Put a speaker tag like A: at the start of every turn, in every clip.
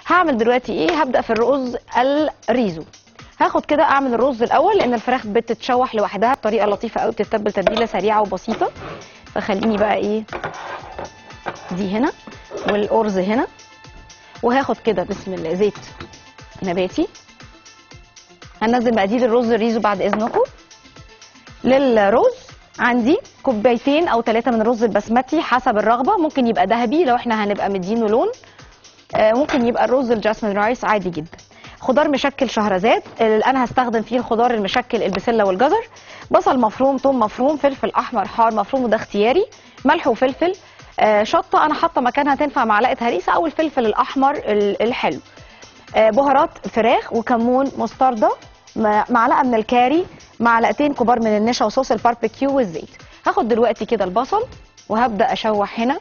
A: هعمل دلوقتي ايه هبدا في الرز الريزو هاخد كده اعمل الرز الاول لان الفراخ بتتشوح لوحدها بطريقه لطيفه قوي بتتبل تتبيله سريعه وبسيطه فخليني بقى ايه دي هنا والارز هنا وهاخد كده بسم الله زيت نباتي هنزل مقادير الرز الريزو بعد اذنكم للرز عندي كوبايتين او ثلاثه من الرز البسمتي حسب الرغبه ممكن يبقى ذهبي لو احنا هنبقى مدينه لون آه، ممكن يبقى الرز الجاسمين رايس عادي جدا خضار مشكل شهرزاد اللي انا هستخدم فيه الخضار المشكل البسله والجزر بصل مفروم ثوم مفروم فلفل احمر حار مفروم وده اختياري ملح وفلفل آه، شطه انا حاطه مكانها تنفع معلقه هريسه او الفلفل الاحمر ال- الحلو آه، بهارات فراخ وكمون مستردة م- معلقه من الكاري معلقتين كبار من النشا وصوص الباربيكيو والزيت هاخد دلوقتي كده البصل وهبدا اشوح هنا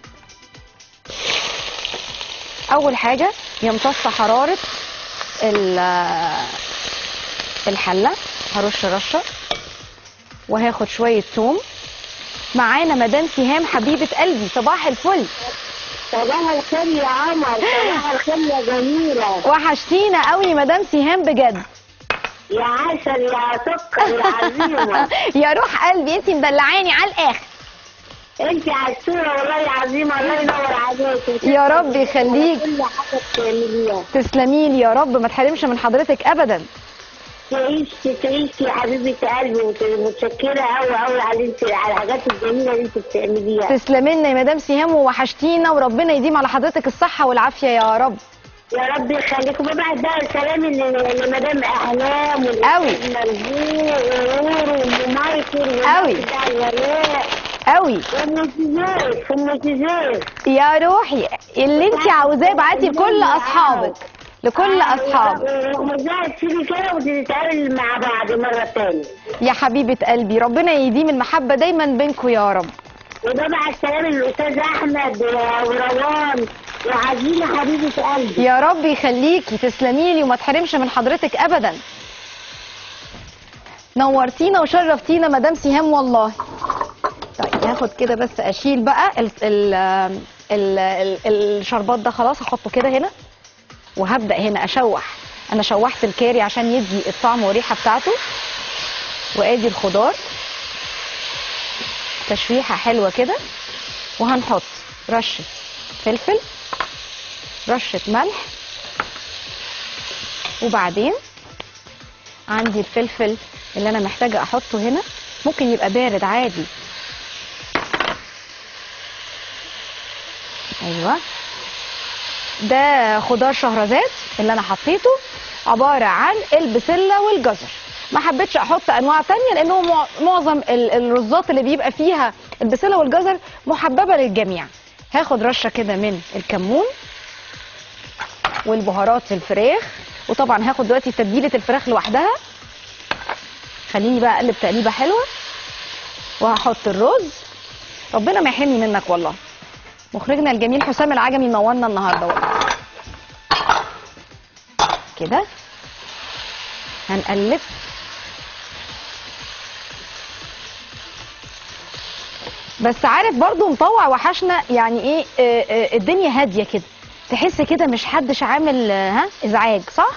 A: اول حاجه يمتص حراره ال- الحله هرش رشه وهاخد شويه ثوم معانا مدام سهام حبيبه قلبي صباح الفل
B: صباح الخير يا عمر صباح الخير يا جميلة
A: وحشتينا قوي مدام سهام بجد
B: يا عسل يا سكر يا عظيمة
A: يا روح قلبي انت مدلعاني على الاخر
B: انت عسولة والله عظيمة الله ينور عليك
A: يا رب يخليك.
B: كل حاجة بتعمليها
A: تسلمي لي يا رب ما تحرمش من حضرتك ابدا
B: تعيش تعيش يا حبيبة قلبي وت- متشكرة أوي أوي على انت على الحاجات الجميلة اللي انت بتعمليها
A: تسلمي لنا يا مدام سهام ووحشتينا وربنا يديم على حضرتك الصحه والعافيه يا رب
B: يا رب يخليك وببعت بقى السلام ل- لمدام أحلام
A: أوي.
B: مرزوق ونور وأم مايكل
A: أوي.
B: بتاع الولاء
A: قوي
B: وأم تزيد أم تزيد
A: يا روحي اللي انت عاوزاه ابعتي لكل اصحابك لكل اصحابك
B: ومزاج تيجي كده وتتقابل مع بعض مرة تانية
A: يا حبيبه قلبي ربنا يديم المحبه دايما بينكم يا رب
B: وببعت السلام للأستاذ أحمد وروان وعزيمة حبيبة قلبي
A: يا رب يخليكي تسلمي لي وما تحرمش من حضرتك ابدا نورتينا وشرفتينا مدام سهام والله طيب هاخد كده بس اشيل بقى ال ال ال ال الشربات ده خلاص هحطه كده هنا وهبدا هنا اشوح انا شوحت الكاري عشان يدي الطعم والريحه بتاعته وادي الخضار تشويحه حلوه كده وهنحط رشه فلفل رشه ملح وبعدين عندي الفلفل اللي انا محتاجه احطه هنا ممكن يبقى بارد عادي ايوه ده خضار شهرزاد اللي انا حطيته عباره عن البسله والجزر ما حبيتش احط انواع تانية لانه مع- معظم ال- الرزات اللي بيبقى فيها البسله والجزر محببه للجميع هاخد رشه كده من الكمون والبهارات الفراخ وطبعا هاخد دلوقتي تتبيله الفراخ لوحدها خليني بقى اقلب تقليبه حلوه وهحط الرز ربنا ما يحرمني منك والله مخرجنا الجميل حسام العجمي منورنا النهارده والله كده هنقلب بس عارف برضو مطوع وحشنا يعني ايه آه، آه، الدنيا هاديه كده تحس كده مش حدش عامل آه، ها ازعاج صح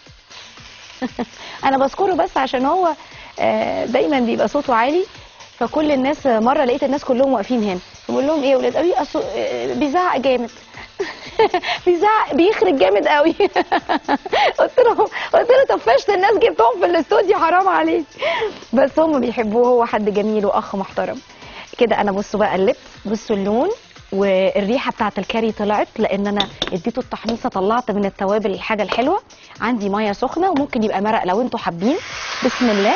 A: انا بذكره بس عشان هو آه، دايما بيبقى صوته عالي فكل الناس مره لقيت الناس كلهم واقفين هنا بقول لهم ايه يا ولاد قالوا لي أصل آه، بيزعق جامد بيزعق بيخرج جامد قوي قلت له قلت له طب فشت الناس جبتهم في الاستوديو حرام عليك بس هم بيحبوه هو حد جميل واخ محترم كده انا بصوا بقى قلبت بصوا اللون والريحه بتاعت الكاري طلعت لان انا اديته التحميصه طلعت من التوابل الحاجه الحلوه عندي ميه سخنه وممكن يبقى مرق لو انتوا حابين بسم الله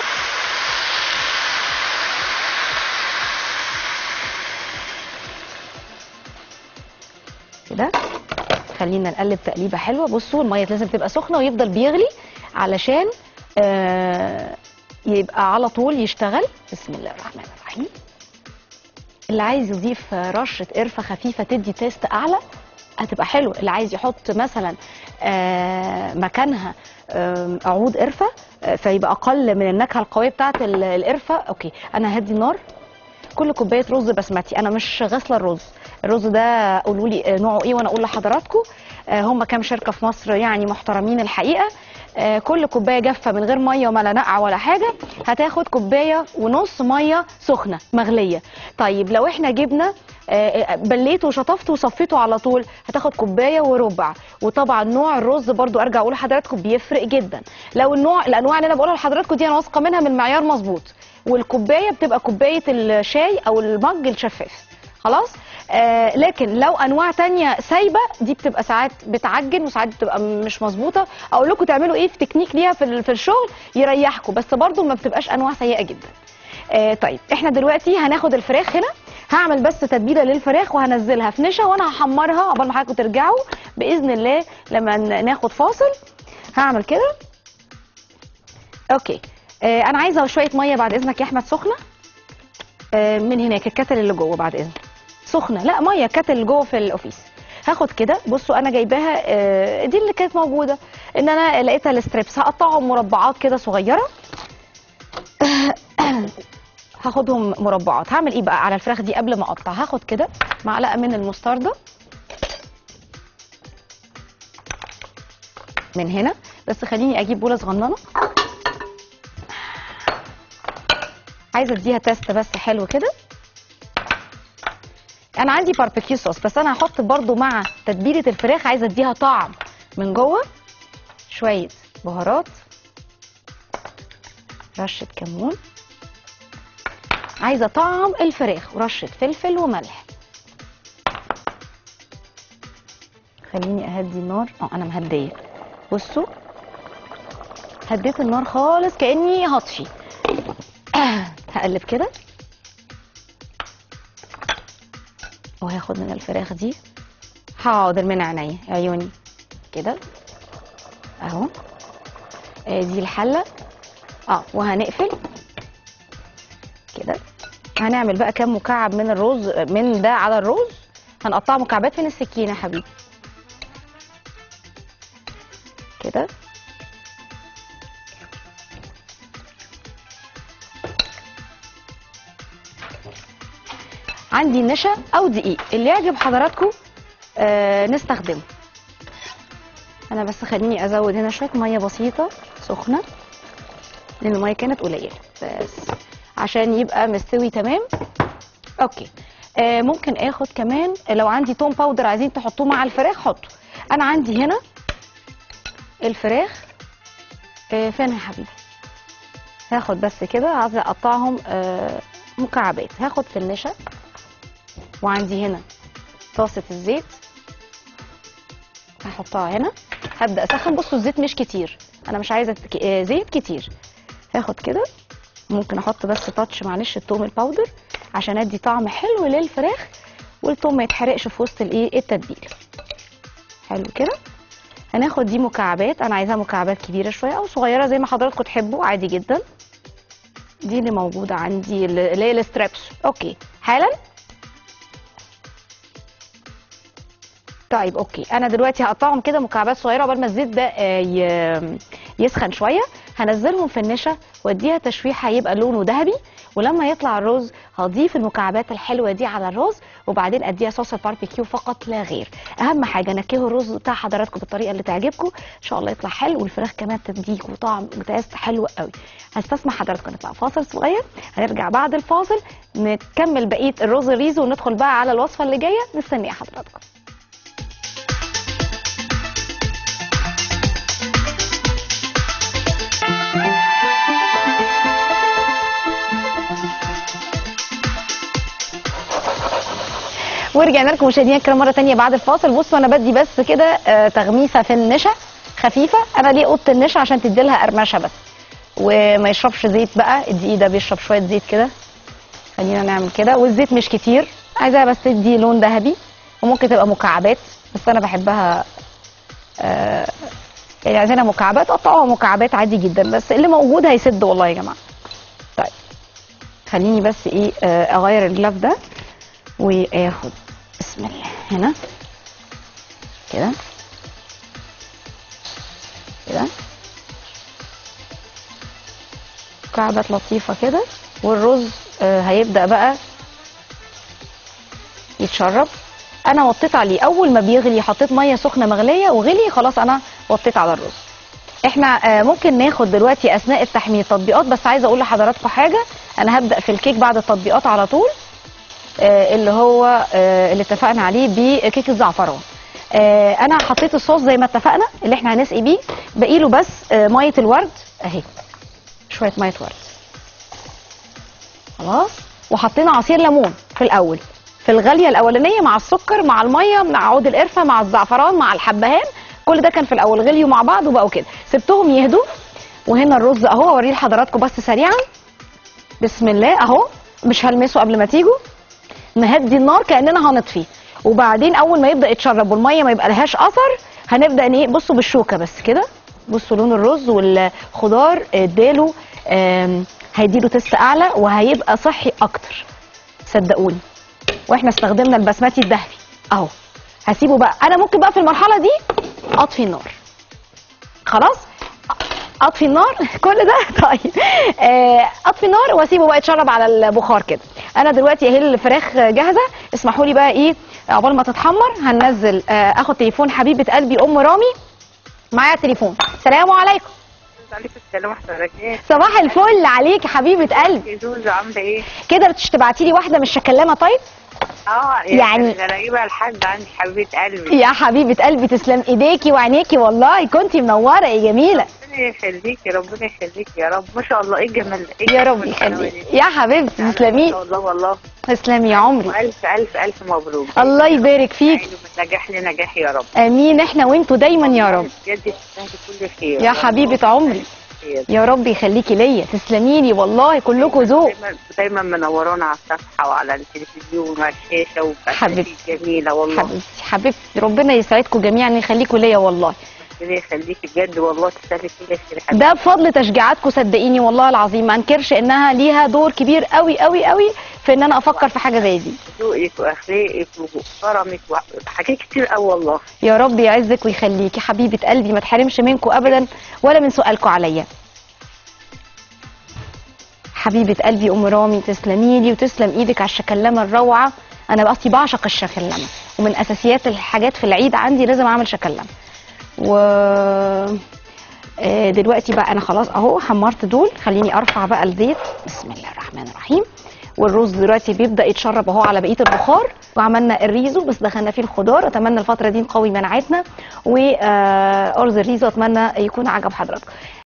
A: كده خلينا نقلب تقليبه حلوه بصوا الميه لازم تبقى سخنه ويفضل بيغلي علشان آه يبقى على طول يشتغل بسم الله الرحمن الرحيم اللي عايز يضيف رشه قرفه خفيفه تدي تيست اعلى هتبقى حلوه اللي عايز يحط مثلا آه مكانها آه عود قرفه آه فيبقى اقل من النكهه القويه بتاعه ال- القرفه اوكي انا هدي النار كل كوبايه رز بسمتي انا مش غاسله الرز الرز ده قولوا لي نوعه ايه وانا اقول لحضراتكم آه، هم كام شركه في مصر يعني محترمين الحقيقه آه، كل كوبايه جافه من غير ميه ولا نقع ولا حاجه هتاخد كوبايه ونص ميه سخنه مغليه طيب لو احنا جبنا آه، بليته وشطفته وصفيته على طول هتاخد كوبايه وربع وطبعا نوع الرز برضو ارجع اقول لحضراتكم بيفرق جدا لو النوع الانواع اللي انا بقولها لحضراتكم دي انا واثقه منها من معيار مظبوط والكوبايه بتبقى كوبايه الشاي او المج الشفاف خلاص آه لكن لو انواع تانية سايبه دي بتبقى ساعات بتعجن وساعات بتبقى مش مظبوطه اقول لكم تعملوا ايه في تكنيك ليها في ال- في الشغل يريحكم بس برضو ما بتبقاش انواع سيئه جدا آه طيب احنا دلوقتي هناخد الفراخ هنا هعمل بس تتبيله للفراخ وهنزلها في نشا وانا هحمرها قبل ما حضراتكم ترجعوا باذن الله لما ن- ناخد فاصل هعمل كده اوكي آه انا عايزه شويه ميه بعد اذنك يا احمد سخنه آه من هناك الكتل اللي جوه بعد اذنك سخنه لا ميه الكتل اللي جوه في الاوفيس هاخد كده بصوا انا جايباها آه، دي اللي كانت موجوده ان انا لقيتها الستريبس هقطعهم مربعات كده صغيره هاخدهم مربعات هعمل ايه بقى على الفراخ دي قبل ما اقطع هاخد كده معلقه من المستردة من هنا بس خليني اجيب بوله صغننه عايزه اديها تيست بس حلو كده انا عندي باربيكيو صوص بس انا هحط برضو مع تتبيله الفراخ عايزه اديها طعم من جوه شويه بهارات رشه كمون عايزه طعم الفراخ ورشه فلفل وملح خليني اهدي النار اه انا مهديه بصوا هديت النار خالص كاني هطفي هقلب كده وهاخد من الفراخ دي حاضر من عينيا عيوني كده اهو آه، دي الحله اه وهنقفل كده هنعمل بقى كام مكعب من الرز من ده على الرز هنقطع مكعبات فين السكينه يا حبيبي كده عندي نشا او دقيق اللي يعجب حضراتكم آه نستخدمه انا بس خليني ازود هنا شويه ميه بسيطه سخنه لان الميه كانت قليله بس عشان يبقى مستوي تمام اوكي آه ممكن اخد كمان لو عندي توم باودر عايزين تحطوه مع الفراخ حطوا انا عندي هنا الفراخ آه فين يا حبيبي هاخد بس كده عايزه اقطعهم آه مكعبات هاخد في النشا وعندي هنا طاسه الزيت هحطها هنا هبدا اسخن بصوا الزيت مش كتير انا مش عايزه ك- آه، زيت كتير هاخد كده ممكن احط بس تاتش معلش التوم الباودر عشان ادي طعم حلو للفراخ والتوم ما يتحرقش في وسط الايه التتبيله حلو كده هناخد دي مكعبات انا عايزاها مكعبات كبيره شويه او صغيره زي ما حضراتكم تحبوا عادي جدا دي اللي موجوده عندي اللي اللي هي الستريبس اوكي حالا طيب اوكي انا دلوقتي هقطعهم كده مكعبات صغيره قبل ما الزيت ده آه، ي- يسخن شويه هنزلهم في النشا واديها تشويحه يبقى لونه ذهبي ولما يطلع الرز هضيف المكعبات الحلوه دي على الرز وبعدين اديها صوص الباربيكيو فقط لا غير اهم حاجه نكهوا الرز بتاع حضراتكم بالطريقه اللي تعجبكم ان شاء الله يطلع حلو والفراخ كمان تديك وطعم وتيست حلو قوي هستسمح حضراتكم نطلع فاصل صغير هنرجع بعد الفاصل نكمل بقيه الرز الريزو وندخل بقى على الوصفه اللي جايه مستنيه حضراتكم ورجعنا لكم مشاهدينا الكرام مره تانية بعد الفاصل بصوا انا بدي بس كده آه، تغميسه في النشا خفيفه انا ليه قطت النشا عشان تدي لها قرمشه بس وما يشربش زيت بقى الدقيق ده بيشرب شويه زيت كده خلينا نعمل كده والزيت مش كتير عايزاها بس تدي لون ذهبي وممكن تبقى مكعبات بس انا بحبها آه يعني عايزينها مكعبات قطعوها مكعبات عادي جدا بس اللي موجود هيسد والله يا جماعه طيب خليني بس ايه آه اغير الجلاف ده واخد بسم الله هنا كده كده مكعبات لطيفه كده والرز آه هيبدا بقى يتشرب انا وطيت عليه اول ما بيغلي حطيت ميه سخنه مغليه وغلي خلاص انا وطيت على الرز احنا آه، ممكن ناخد دلوقتي اثناء التحمير تطبيقات بس عايزه اقول لحضراتكم حاجه انا هبدا في الكيك بعد التطبيقات على طول آه، اللي هو آه، اللي اتفقنا عليه بكيك الزعفران آه، انا حطيت الصوص زي ما اتفقنا اللي احنا هنسقي بيه باقي له بس آه، ميه الورد اهي شويه ميه ورد خلاص وحطينا عصير ليمون في الاول في الغاليه الاولانيه مع السكر مع الميه مع عود القرفه مع الزعفران مع الحبهان كل ده كان في الاول غليوا مع بعض وبقوا كده سبتهم يهدوا وهنا الرز اهو اوريه لحضراتكم بس سريعا بسم الله اهو مش هلمسه قبل ما تيجوا نهدي النار كاننا هنطفي وبعدين اول ما يبدا يتشرب والميه ما يبقى لهاش اثر هنبدا ان ايه بصوا بالشوكه بس كده بصوا لون الرز والخضار اداله آم، هيديله تست اعلى وهيبقى صحي اكتر صدقوني واحنا استخدمنا البسمتي الذهبي اهو هسيبه بقى انا ممكن بقى في المرحله دي اطفي النار خلاص اطفي النار كل ده طيب آه، اطفي النار واسيبه بقى يتشرب على البخار كده انا دلوقتي اهي الفراخ جاهزه اسمحوا لي بقى ايه عقبال ما تتحمر هننزل آه، اخد تليفون حبيبه قلبي ام رامي معايا التليفون سلام عليكم
C: عليكم السلام حضرتك ايه
A: صباح الفل عليك يا حبيبه قلبي
C: يا زوزو عامله ايه؟
A: كده مش تبعتي لي واحده مش شكلامه طيب
C: اه
A: يعني-
C: ده انا جايبها لحد عندي حبيبه قلبي
A: يا حبيبه قلبي تسلم ايديكي وعينيكي والله كنتي منوره يا جميله
C: ربنا يخليكي ربنا يخليكي يا رب ما شاء الله ايه الجمال ده إيه
A: يا
C: الجمال
A: رب
C: والحلاوة
A: يخليك
C: دي؟
A: يا حبيبتي
C: ما
A: تسلمي
C: شاء الله والله
A: تسلمي يا عمري
C: والف الف الف مبروك
A: الله يبارك فيك
C: عيني نجاح لنجاح يا رب
A: امين احنا وانتوا دايما يا رب
C: بجد تستاهلي كل خير
A: يا حبيبه عمري
C: خير.
A: يا رب يخليكي ليا تسلمي لي والله كلكم ذوق
C: دايما دايما منورانا على الصفحه وعلى التلفزيون وعلى الشاشه
A: حبيبتي.
C: وبتاعتك جميله والله
A: حبيبتي حبيبتي ربنا يسعدكم جميعا ويخليكم ليا والله
C: ربنا يخليكي بجد والله تستاهلي كل خير حبيبتي.
A: ده بفضل تشجيعاتكم صدقيني والله العظيم ما انكرش انها ليها دور كبير قوي قوي قوي في ان انا افكر في حاجه زي دي
C: ذوقك واخلاقك وكرمك وحاجات كتير قوي والله
A: يا رب يعزك ويخليكي حبيبه قلبي ما تحرمش منكم ابدا ولا من سؤالكم عليا حبيبه قلبي ام رامي تسلمي لي وتسلم ايدك على الشكلمه الروعه انا بقى بعشق الشكلمه ومن اساسيات الحاجات في العيد عندي لازم اعمل شكلمه و آه، دلوقتي بقى انا خلاص اهو حمرت دول خليني ارفع بقى الزيت بسم الله الرحمن الرحيم والرز دلوقتي بيبدا يتشرب اهو على بقيه البخار وعملنا الريزو بس دخلنا فيه الخضار اتمنى الفتره دي نقوي مناعتنا وارز الريزو اتمنى يكون عجب حضراتكم